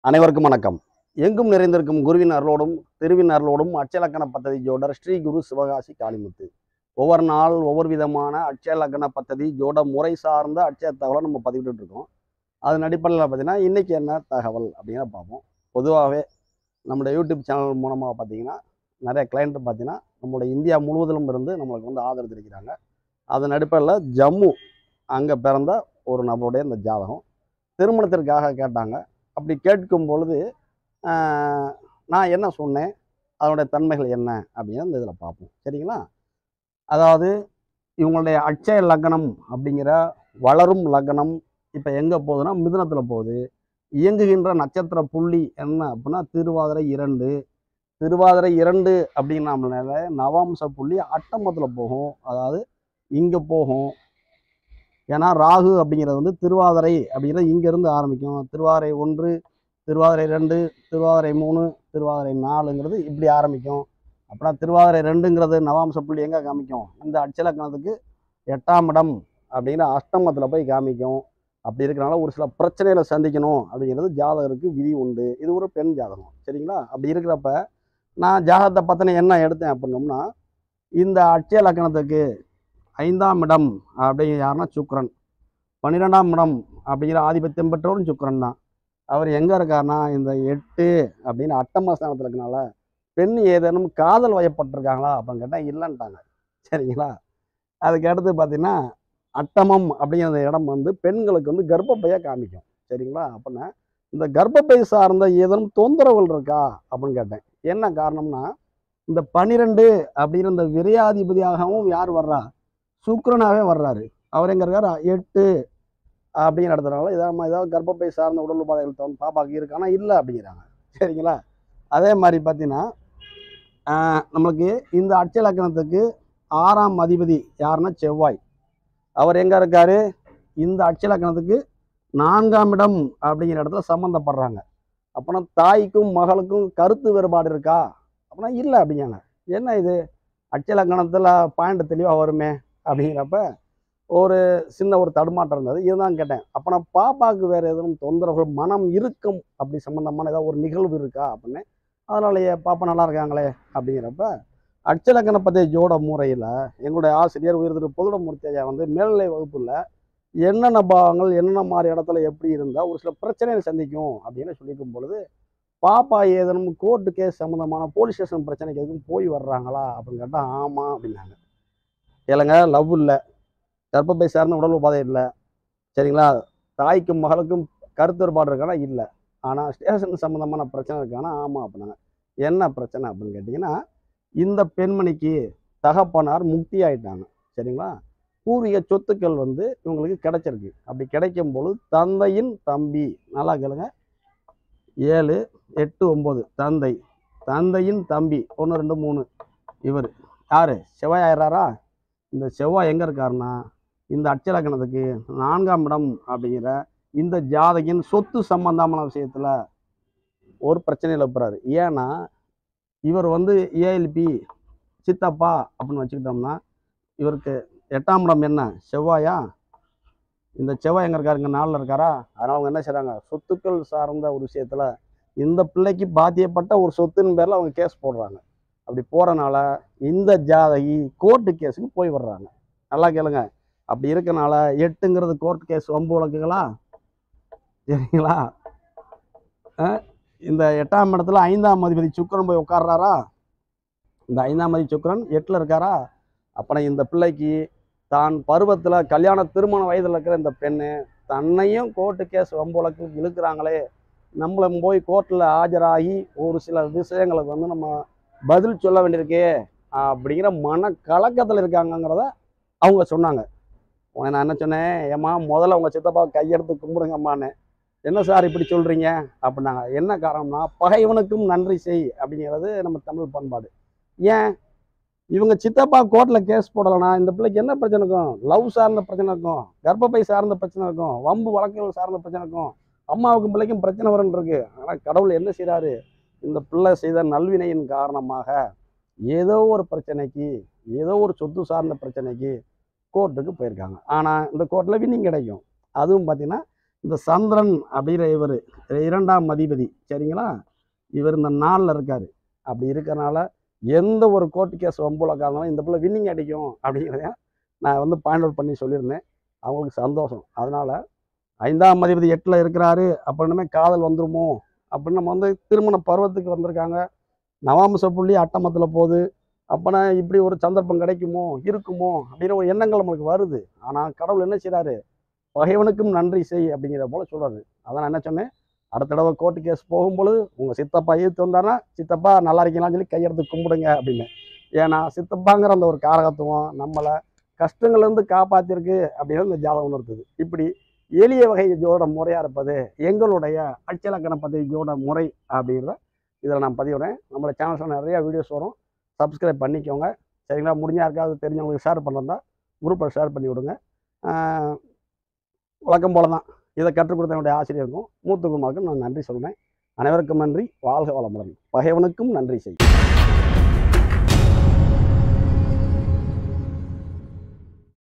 அனைவருக்கும் வணக்கம் எங்கும் நிறைந்திருக்கும் குருவின் அருளோடும் திருவின் அருளோடும் அச்சலக்கண பத்ததி ஜோடர் ஸ்ரீ குரு சிவகாசி காளிமுத்து ஒவ்வொரு நாள் ஒவ்வொரு விதமான அட்சயலக்கண பத்ததி ஜோட முறை சார்ந்த அட்சய தகவலை நம்ம பதிவிட்டு இருக்கோம் அதன் அடிப்படையில் பார்த்தீங்கன்னா இன்னைக்கு என்ன தகவல் அப்படிங்கிற பார்ப்போம் பொதுவாகவே நம்மளுடைய யூடியூப் சேனல் மூலமாக பார்த்தீங்கன்னா நிறைய கிளைண்ட் பார்த்தீங்கன்னா நம்மளுடைய இந்தியா முழுவதிலும் இருந்து நம்மளுக்கு வந்து ஆதரவு தெரிவிக்கிறாங்க அதன் அடிப்படையில் ஜம்மு அங்கே பிறந்த ஒரு நபருடைய இந்த ஜாதகம் திருமணத்திற்காக கேட்டாங்க அப்படி கேட்கும் பொழுது ஆஹ், நான் என்ன சொன்னேன் அதனுடைய தன்மைகள் என்ன அப்படின்னு இந்த இதில் பார்ப்போம் சரிங்களா அதாவது இவங்களுடைய அட்சய லக்னம் அப்படிங்கிற வளரும் லக்னம் இப்போ எங்கே போகுதுன்னா மிதுனத்தில் போகுது இயங்குகின்ற நட்சத்திர புள்ளி என்ன அப்படின்னா திருவாதிரை இரண்டு திருவாதிரை இரண்டு அப்படின்னால நவாம்ச புள்ளி அட்டமத்தில் போகும் அதாவது இங்கே போகும் ஏன்னா ராகு அப்படிங்கிறது வந்து திருவாதிரை அப்படிங்கிறது இங்கேருந்து ஆரம்பிக்கும் திருவாதிரை ஒன்று திருவாதிரை ரெண்டு திருவாதிரை மூணு திருவாதிரை நாலுங்கிறது இப்படி ஆரம்பிக்கும் அப்படின்னா திருவாதிரை ரெண்டுங்கிறது நவாம்ச புள்ளி எங்கே காமிக்கும் இந்த அச்சலக்கணத்துக்கு எட்டாம் இடம் அப்படிங்கிற அஷ்டமத்தில் போய் காமிக்கும் அப்படி இருக்கிறனால ஒரு சில பிரச்சனைகளை சந்திக்கணும் அப்படிங்கிறது ஜாதகருக்கு விதி உண்டு இது ஒரு பெண் ஜாதகம் சரிங்களா அப்படி இருக்கிறப்ப நான் ஜாதகத்தை பற்றின என்ன எடுத்தேன் அப்படின்னோம்னா இந்த அட்சய லக்கணத்துக்கு ஐந்தாம் இடம் அப்படிங்கிற யாருன்னா சுக்கிரன் பன்னிரெண்டாம் இடம் அப்படிங்கிற ஆதிபத்தியம் பெற்றவரும் சுக்கிரன் தான் அவர் எங்கே இருக்காருன்னா இந்த எட்டு அப்படின்னு அட்டம ஸ்தானத்தில் இருக்கனால பெண் ஏதேனும் காதல் வயப்பட்டிருக்காங்களா அப்படின்னு கேட்டால் இல்லைன்ட்டாங்க சரிங்களா அதுக்கு அடுத்து பார்த்தீங்கன்னா அட்டமம் அப்படிங்கிற இடம் வந்து பெண்களுக்கு வந்து கர்ப்பப்பையை காமிக்கும் சரிங்களா அப்படின்னா இந்த கர்ப்பப்பை சார்ந்த ஏதேனும் தொந்தரவுகள் இருக்கா அப்படின்னு கேட்டேன் என்ன காரணம்னா இந்த பனிரெண்டு அப்படிங்கிற இந்த விரையாதிபதியாகவும் யார் வர்றா சுக்கிரனாவே வர்றாரு அவர் எங்க இருக்காரு எட்டு அப்படிங்கிற இடத்துனால ஏதாவது ஏதாவது கர்ப்பப்பை சார்ந்த உடல் உபாதைகள் தோணும் பாப்பாக்கு இருக்கு ஆனால் இல்லை அப்படிங்கிறாங்க சரிங்களா அதே மாதிரி பார்த்தீங்கன்னா ஆஹ், நம்மளுக்கு இந்த அட்சய லக்கணத்துக்கு ஆறாம் அதிபதி யாருன்னா செவ்வாய் அவர் எங்க இருக்காரு இந்த அட்சய லக்கணத்துக்கு நான்காம் இடம் அப்படிங்கிற இடத்துல சம்மந்தப்படுறாங்க அப்போனா தாய்க்கும் மகளுக்கும் கருத்து வேறுபாடு இருக்கா அப்படின்னா இல்லை அப்படிங்காங்க என்ன இது அட்சய லக்கணத்தில் பாயிண்ட் தெளிவாக வருமே அப்படிங்கிறப்ப ஒரு சின்ன ஒரு தடுமாற்றம் இருந்தது இதுதான் கேட்டேன் அப்போ நான் பாப்பாவுக்கு வேறு எதுவும் தொந்தரவுகள் மனம் இருக்கும் அப்படி சம்மந்தமான ஏதாவது ஒரு நிகழ்வு இருக்கா அப்படின்னு அதனாலயே பாப்பா நல்லா இருக்காங்களே அப்படிங்கிறப்ப அட்சலக்கண பற்றிய ஜோட முறையில் எங்களுடைய ஆசிரியர் உயர் திரு பொதுடமூர்த்தி ஐயா வந்து மேல்நிலை வகுப்பில் என்னென்ன பாவங்கள் என்னென்ன மாதிரி இடத்துல எப்படி இருந்தால் ஒரு சில பிரச்சனைகள் சந்திக்கும் அப்படின்னு சொல்லியிருக்கும் பொழுது பாப்பா ஏதேனும் கோர்ட்டு கேஸ் சம்மந்தமான போலீஸ் ஸ்டேஷன் பிரச்சனைக்கு எதுவும் போய் வர்றாங்களா அப்படின்னு கேட்டால் ஆமாம் அப்படின்னாங்க இல்லைங்க லவ் இல்லை கர்ப்பப்பை சார்ந்த உடல் உபாதை இல்லை சரிங்களா தாய்க்கும் மகளுக்கும் கருத்து வேறுபாடு இருக்கானா இல்லை ஆனால் ஸ்டேஷன் சம்மந்தமான பிரச்சனை இருக்கானா ஆமாம் அப்படின்னாங்க என்ன பிரச்சனை அப்படின்னு கேட்டிங்கன்னா இந்த பெண்மணிக்கு தகப்பனார் முக்தி ஆயிட்டாங்க சரிங்களா பூர்வீக சொத்துக்கள் வந்து இவங்களுக்கு கிடைச்சிருக்கு அப்படி கிடைக்கும் பொழுது தந்தையின் தம்பி நல்லா கேளுங்க ஏழு எட்டு ஒம்பது தந்தை தந்தையின் தம்பி ஒன்று ரெண்டு மூணு இவர் யார் செவ்வாய் ஆயிடுறாரா இந்த செவ்வாய் எங்கே இருக்காருன்னா இந்த அட்சலக்கணத்துக்கு நான்காம் இடம் அப்படிங்கிற இந்த ஜாதகின் சொத்து சம்பந்தமான விஷயத்தில் ஒரு பிரச்சனையில் இருப்பாரு ஏன்னா இவர் வந்து ஏஎல்பி சித்தப்பா அப்படின்னு வச்சுக்கிட்டோம்னா இவருக்கு எட்டாம் இடம் என்ன செவ்வாயா இந்த செவ்வாய் எங்கே இருக்காருங்க நாளில் இருக்காரா அதனால் அவங்க என்ன செய்கிறாங்க சொத்துக்கள் சார்ந்த ஒரு விஷயத்தில் இந்த பிள்ளைக்கு பாத்தியப்பட்ட ஒரு சொத்துன்னு பேரில் அவங்க கேஸ் போடுறாங்க அப்படி போகிறனால இந்த ஜாதகி கோர்ட்டு கேஸுக்கு போய் வர்றாங்க நல்லா கேளுங்க அப்படி இருக்கனால எட்டுங்கிறது கோர்ட் கேஸ் வம்பு வழக்குகளா சரிங்களா அஹ் இந்த எட்டாம் இடத்துல ஐந்தாம் அதிபதி சுக்கிரன் போய் உட்கார்றாரா இந்த ஐந்தாம் அதிபதி சுக்கிரன் எட்டில் இருக்காரா அப்புறம் இந்த பிள்ளைக்கு தான் பருவத்தில் கல்யாண திருமண வயதில் இருக்கிற இந்த பெண்ணு தன்னையும் கோர்ட்டு கேஸ் வம்பு வழக்குக்கு இழுக்கிறாங்களே நம்மள போய் கோர்ட்டில் ஆஜராகி ஒரு சில விஷயங்களுக்கு வந்து நம்ம பதில் சொல்ல வேண்டியிருக்கே அப்படிங்கிற மன கலக்கத்தில் இருக்காங்கங்கிறத அவங்க சொன்னாங்க உடனே நான் என்ன சொன்னேன் ஏம்மா முதல்ல உங்கள் சித்தப்பா கையெடுத்து கும்பிடுங்கம்மான்னு என்ன சார் இப்படி சொல்கிறீங்க அப்படின்னாங்க என்ன காரணம்னா பகைவனுக்கும் நன்றி செய் அப்படிங்கிறது நம்ம தமிழ் பண்பாடு ஏன் இவங்க சித்தப்பா கோர்ட்டில் கேஸ் போடலைன்னா இந்த பிள்ளைக்கு என்ன பிரச்சனை இருக்கும் லவ் சார்ந்த பிரச்சனை இருக்கும் கர்ப்பப்பை சார்ந்த பிரச்சனை இருக்கும் வம்பு வழக்குகள் சார்ந்த பிரச்சனை இருக்கும் அம்மாவுக்கும் பிள்ளைக்கும் பிரச்சனை வரும்னு இருக்கு ஆனால் கடவுள் என்ன செய்கிறாரு இந்த பிள்ளை செய்த நல்வினையின் காரணமாக ஏதோ ஒரு பிரச்சனைக்கு ஏதோ ஒரு சொத்து சார்ந்த பிரச்சனைக்கு கோர்ட்டுக்கு போயிருக்காங்க ஆனால் இந்த கோர்ட்டில் வின்னிங் கிடைக்கும் அதுவும் பார்த்தீங்கன்னா இந்த சந்திரன் அப்படிங்கிற இவர் இரண்டாம் அதிபதி சரிங்களா இவர் இந்த நாளில் இருக்கார் அப்படி இருக்கறனால எந்த ஒரு கோர்ட்டு கேஸ் வம்புலக்கா இருந்தாலும் இந்த பிள்ளை வின்னிங் அடிக்கும் அப்படிங்கிறத நான் வந்து பாயிண்ட் அவுட் பண்ணி சொல்லியிருந்தேன் அவங்களுக்கு சந்தோஷம் அதனால் ஐந்தாம் அதிபதி எட்டில் இருக்கிறாரு அப்படின்னுமே காதல் வந்துருமோ அப்படின்னு நம்ம வந்து திருமண பருவத்துக்கு வந்திருக்காங்க நவாம்ச புள்ளி அட்டமத்தில் போகுது அப்போனா இப்படி ஒரு சந்தர்ப்பம் கிடைக்குமோ இருக்குமோ அப்படிங்கிற ஒரு எண்ணங்கள் நம்மளுக்கு வருது ஆனால் கடவுள் என்ன செய்கிறாரு பகைவனுக்கும் நன்றி செய் அப்படிங்கிற போல சொல்கிறாரு அதான் நான் என்ன சொன்னேன் அடுத்த தடவை கோர்ட்டு கேஸ் போகும்பொழுது உங்கள் சித்தப்பா ஈர்த்து வந்தாருன்னா சித்தப்பா நல்லா இருக்கீங்களான்னு சொல்லி கையெடுத்து கும்பிடுங்க அப்படின்னு ஏன்னா சித்தப்பாங்கிற அந்த ஒரு காரகத்துவம் நம்மளை கஷ்டங்கள்லேருந்து காப்பாற்றிருக்கு அப்படின்னு இந்த ஜாதகம் உணர்த்துது இப்படி எளிய வகை ஜோட முறையாக இருப்பது எங்களுடைய அச்சலக்கண பதவி ஜோட முறை அப்படிங்கிறத இதில் நான் பதிவிடுறேன் நம்மளோட சேனல்ஸில் நிறைய வீடியோஸ் வரும் சப்ஸ்கிரைப் பண்ணிக்கோங்க சரிங்களா முடிஞ்சா யாருக்காவது தெரிஞ்சவங்களுக்கு ஷேர் பண்ணுறதா குரூப்பில் ஷேர் பண்ணி விடுங்க ஆஹ் வழக்கம் போல தான் இதை கற்றுக் கொடுத்த என்னுடைய ஆசிரியருக்கும் மூத்துக்குமாருக்கும் நான் நன்றி சொல்கிறேன் அனைவருக்கும் நன்றி வாழ்க வளமுடன் பகைவனுக்கும் நன்றி செய்